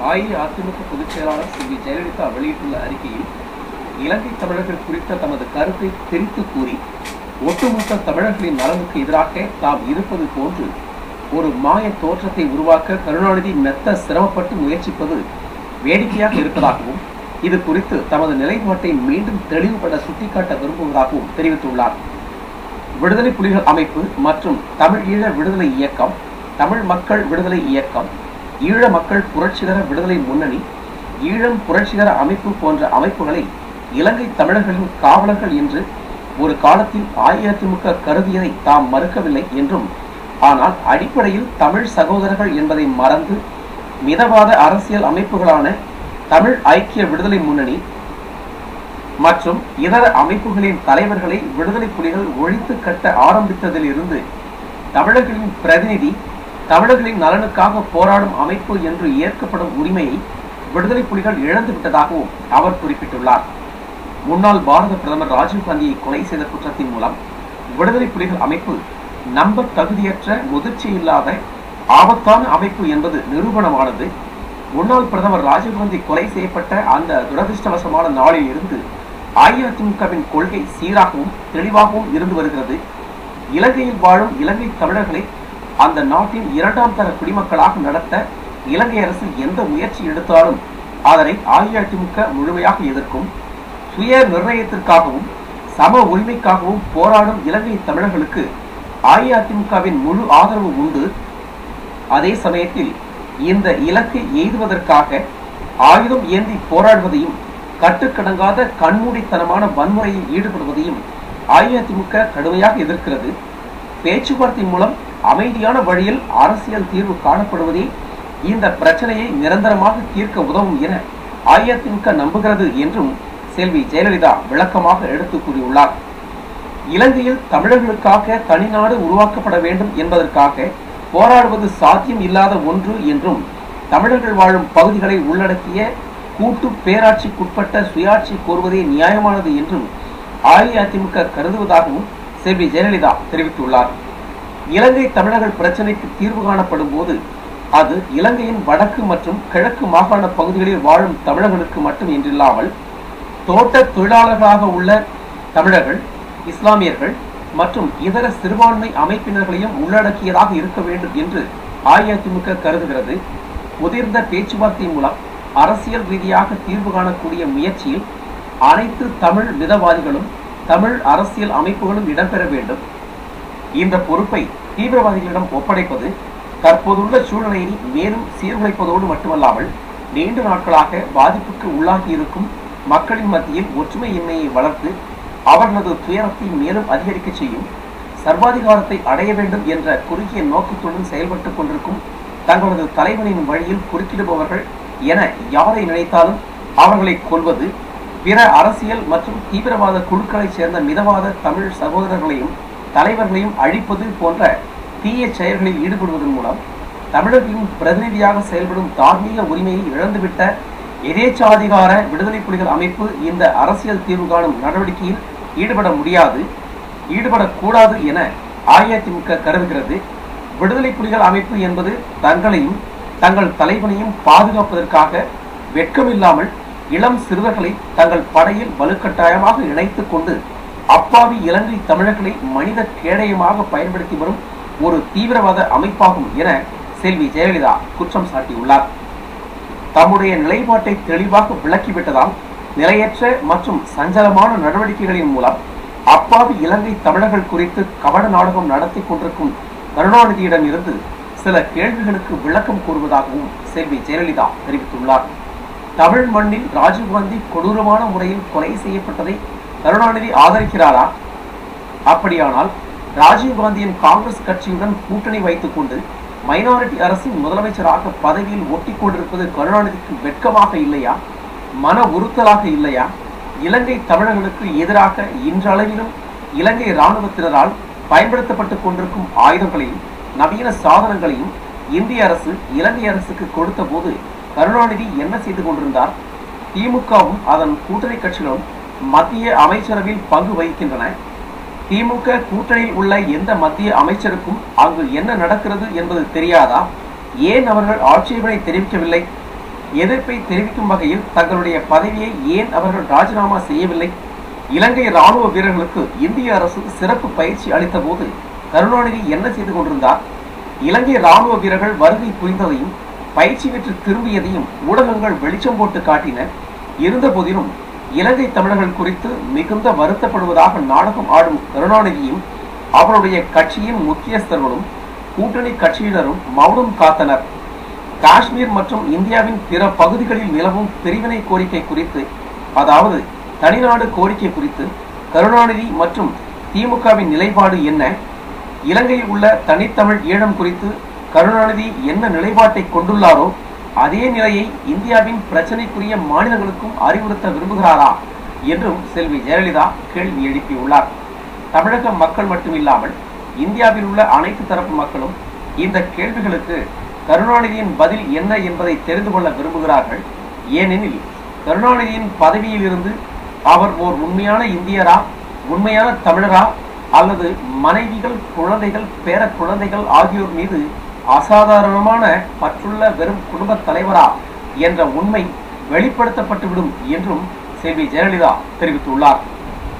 அஇஅதிமுக பொதுச் செயலாளர் செல்வி ஜெயலலிதா வெளியிட்டுள்ள அறிக்கையில் இலங்கை தமிழர்கள் குறித்த தமது கருத்தை திரித்து கூறி ஒட்டுமொத்த தமிழர்களின் நலனுக்கு எதிராக தாம் இருப்பது போன்று ஒரு மாய தோற்றத்தை உருவாக்க கருணாநிதி மெத்த சிரமப்பட்டு முயற்சிப்பது வேடிக்கையாக இருப்பதாகவும் இது குறித்து தமது நிலைப்பாட்டை மீண்டும் தெளிவுபட சுட்டிக்காட்ட விரும்புவதாகவும் தெரிவித்துள்ளார் விடுதலை புலிகள் அமைப்பு மற்றும் தமிழ் ஈழ விடுதலை இயக்கம் தமிழ் மக்கள் விடுதலை இயக்கம் ஈழ மக்கள் புரட்சிகர விடுதலை முன்னணி ஈழம் புரட்சிகர அமைப்பு போன்ற அமைப்புகளை இலங்கை தமிழர்களின் காவலர்கள் என்று ஒரு காலத்தில் அஇஅதிமுக கருதியதை தாம் மறுக்கவில்லை என்றும் ஆனால் அடிப்படையில் தமிழ் சகோதரர்கள் என்பதை மறந்து மிதவாத அரசியல் அமைப்புகளான தமிழ் ஐக்கிய விடுதலை முன்னணி மற்றும் இதர அமைப்புகளின் தலைவர்களை விடுதலை புலிகள் ஒழித்து கட்ட ஆரம்பித்ததில் இருந்து தமிழர்களின் பிரதிநிதி தமிழர்களின் நலனுக்காக போராடும் அமைப்பு என்று ஏற்கப்படும் உரிமையை விடுதலை புலிகள் இழந்து விட்டதாகவும் அவர் குறிப்பிட்டுள்ளார் முன்னாள் பாரத பிரதமர் ராஜீவ்காந்தியை கொலை செய்த குற்றத்தின் மூலம் விடுதலை புலிகள் அமைப்பு நம்ப தகுதியற்ற முதிர்ச்சி இல்லாத ஆபத்தான அமைப்பு என்பது நிரூபணமானது முன்னாள் பிரதமர் ராஜீவ்காந்தி கொலை செய்யப்பட்ட அந்த துரதிருஷ்டவசமான நாளில் இருந்து அஇஅதிமுகவின் கொள்கை சீராகவும் தெளிவாகவும் இருந்து வருகிறது இலங்கையில் வாழும் இலங்கை தமிழர்களை அந்த நாட்டின் இரண்டாம் தர குடிமக்களாக நடத்த இலங்கை அரசு எந்த முயற்சி எடுத்தாலும் அதனை அஇஅதிமுக முழுமையாக எதிர்க்கும் சுய நிர்ணயத்திற்காகவும் சம உரிமைக்காகவும் போராடும் இலங்கை தமிழர்களுக்கு அஇஅதிமுகவின் முழு ஆதரவு உண்டு அதே சமயத்தில் இந்த இலக்கை எய்துவதற்காக ஆயுதம் ஏந்தி போராடுவதையும் கட்டுக்கடங்காத கண்மூடித்தனமான வன்முறையில் ஈடுபடுவதையும் அஇஅதிமுக கடுமையாக எதிர்க்கிறது பேச்சுவார்த்தை மூலம் அமைதியான வழியில் அரசியல் தீர்வு காணப்படுவதே இந்த பிரச்சனையை நிரந்தரமாக தீர்க்க உதவும் என அஇஅதிமுக நம்புகிறது என்றும் செல்வி ஜெயலலிதா விளக்கமாக எடுத்து கூறியுள்ளார் இலங்கையில் தமிழர்களுக்காக தனிநாடு உருவாக்கப்பட வேண்டும் என்பதற்காக போராடுவது சாத்தியம் இல்லாத ஒன்று என்றும் தமிழர்கள் வாழும் பகுதிகளை உள்ளடக்கிய கூட்டு பேராட்சிக்குட்பட்ட சுயாட்சி கோருவதே நியாயமானது என்றும் அஇஅதிமுக கருதுவதாகவும் செல்வி ஜெயலலிதா தெரிவித்துள்ளார் இலங்கை தமிழர்கள் பிரச்சனைக்கு தீர்வு காணப்படும் போது அது இலங்கையின் வடக்கு மற்றும் கிழக்கு மாகாண பகுதிகளில் வாழும் தமிழர்களுக்கு மட்டும் என்றில்லாமல் தோட்ட தொழிலாளர்களாக உள்ள தமிழர்கள் இஸ்லாமியர்கள் மற்றும் இதர சிறுபான்மை அமைப்பினர்களையும் உள்ளடக்கியதாக இருக்க வேண்டும் என்று அஇஅதிமுக கருதுகிறது முதிர்ந்த பேச்சுவார்த்தை மூலம் அரசியல் ரீதியாக தீர்வு காணக்கூடிய முயற்சியில் அனைத்து தமிழ் மிதவாதிகளும் தமிழ் அரசியல் அமைப்புகளும் இடம்பெற வேண்டும் இந்த பொறுப்பை தீவிரவாதிகளிடம் ஒப்படைப்பது தற்போதுள்ள சூழ்நிலையை மேலும் சீர்குலைப்பதோடு மட்டுமல்லாமல் நீண்ட நாட்களாக பாதிப்புக்கு உள்ளாகி இருக்கும் மக்களின் மத்தியில் ஒற்றுமையின்மையை வளர்த்து அவர்களது துயரத்தை மேலும் அதிகரிக்க செய்யும் சர்வாதிகாரத்தை அடைய வேண்டும் என்ற குறுகிய நோக்கத்துடன் செயல்பட்டுக் கொண்டிருக்கும் தங்களது தலைவனின் வழியில் குறுக்கிடுபவர்கள் என யாரை நினைத்தாலும் அவர்களை கொல்வது பிற அரசியல் மற்றும் தீவிரவாத குழுக்களைச் சேர்ந்த மிதவாத தமிழ் சகோதரர்களையும் தலைவர்களையும் அழிப்பது போன்ற தீய செயல்களில் ஈடுபடுவதன் மூலம் தமிழர்களின் பிரதிநிதியாக செயல்படும் தார்மீக உரிமையை இழந்துவிட்ட எதேச்சாதிகார விடுதலை புலிகள் அமைப்பு இந்த அரசியல் தீர்வு காணும் நடவடிக்கையில் ஈடுபட முடியாது ஈடுபடக்கூடாது என அஇஅதிமுக கருதுகிறது விடுதலை புலிகள் அமைப்பு என்பது தங்களையும் தங்கள் தலைவனையும் பாதுகாப்பதற்காக வெட்கமில்லாமல் இளம் சிறுவர்களை தங்கள் படையில் வலுக்கட்டாயமாக இணைத்துக் கொண்டு அப்பாவி இலங்கை தமிழர்களை மனித கேடயமாக பயன்படுத்தி வரும் ஒரு தீவிரவாத அமைப்பாகும் என செல்வி ஜெயலலிதா குற்றம் சாட்டியுள்ளார் தம்முடைய நிலைப்பாட்டை தெளிவாக விளக்கிவிட்டதால் நிலையற்ற மற்றும் சஞ்சலமான நடவடிக்கைகளின் மூலம் அப்பாவி இலங்கை தமிழர்கள் குறித்து கபட நாடகம் நடத்தி கொண்டிருக்கும் கருணாநிதியிடம் இருந்து சில கேள்விகளுக்கு விளக்கம் கூறுவதாகவும் செல்வி ஜெயலலிதா தெரிவித்துள்ளார் தமிழ் மண்ணில் ராஜீவ்காந்தி கொடூரமான முறையில் கொலை செய்யப்பட்டதை கருணாநிதி ஆதரிக்கிறாரா அப்படியானால் ராஜீவ்காந்தியின் காங்கிரஸ் கட்சியுடன் கூட்டணி வைத்துக் கொண்டு மைனாரிட்டி அரசின் முதலமைச்சராக பதவியில் ஒட்டி கொண்டிருப்பது கருணாநிதிக்கு வெட்கமாக இல்லையா மன உறுத்தலாக இல்லையா இலங்கை தமிழர்களுக்கு எதிராக இன்றளவிலும் இலங்கை இராணுவத்தினரால் பயன்படுத்தப்பட்டுக் கொண்டிருக்கும் ஆயுதங்களையும் நவீன சாதனங்களையும் இந்திய அரசு இலங்கை அரசுக்கு கொடுத்த போது கருணாநிதி என்ன செய்து கொண்டிருந்தார் திமுகவும் அதன் கூட்டணி கட்சிகளும் மத்திய அமைச்சரவையில் பங்கு வகிக்கின்றன திமுக கூட்டணியில் உள்ள எந்த மத்திய அமைச்சருக்கும் அங்கு என்ன நடக்கிறது என்பது தெரியாதா ஏன் அவர்கள் ஆட்சேபனை தெரிவிக்கவில்லை எதிர்ப்பை தெரிவிக்கும் வகையில் தங்களுடைய பதவியை ஏன் அவர்கள் ராஜினாமா செய்யவில்லை இலங்கை ராணுவ வீரர்களுக்கு இந்திய அரசு சிறப்பு பயிற்சி அளித்த போது கருணாநிதி என்ன செய்து கொண்டிருந்தார் இலங்கை ராணுவ வீரர்கள் வருகை புரிந்ததையும் பயிற்சி பெற்று திரும்பியதையும் ஊடகங்கள் வெளிச்சம் போட்டு காட்டின இருந்த போதிலும் இலங்கை தமிழர்கள் குறித்து மிகுந்த வருத்தப்படுவதாக நாடகம் ஆடும் கருணாநிதியும் அவருடைய கட்சியின் முக்கியஸ்தர்களும் கூட்டணி கட்சியினரும் மௌனம் காத்தனர் காஷ்மீர் மற்றும் இந்தியாவின் பிற பகுதிகளில் நிலவும் பிரிவினை கோரிக்கை குறித்து அதாவது தனிநாடு கோரிக்கை குறித்து கருணாநிதி மற்றும் திமுகவின் நிலைப்பாடு என்ன இலங்கையில் உள்ள தனித்தமிழ் ஈழம் குறித்து கருணாநிதி என்ன நிலைப்பாட்டை கொண்டுள்ளாரோ அதே நிலையை இந்தியாவின் பிரச்சனைக்குரிய மாநிலங்களுக்கும் அறிவுறுத்த விரும்புகிறாரா என்றும் செல்வி ஜெயலலிதா கேள்வி எழுப்பியுள்ளார் தமிழக மக்கள் மட்டுமில்லாமல் இந்தியாவில் உள்ள அனைத்து தரப்பு மக்களும் இந்த கேள்விகளுக்கு கருணாநிதியின் பதில் என்ன என்பதை தெரிந்து கொள்ள விரும்புகிறார்கள் ஏனெனில் கருணாநிதியின் பதவியில் இருந்து அவர் ஓர் உண்மையான இந்தியரா உண்மையான தமிழரா அல்லது மனைவிகள் குழந்தைகள் பேர குழந்தைகள் ஆகியோர் மீது அசாதாரணமான பற்றுள்ள வெறும் குடும்ப தலைவரா என்ற உண்மை வெளிப்படுத்தப்பட்டுவிடும் என்றும் செல்வி ஜெயலலிதா தெரிவித்துள்ளார்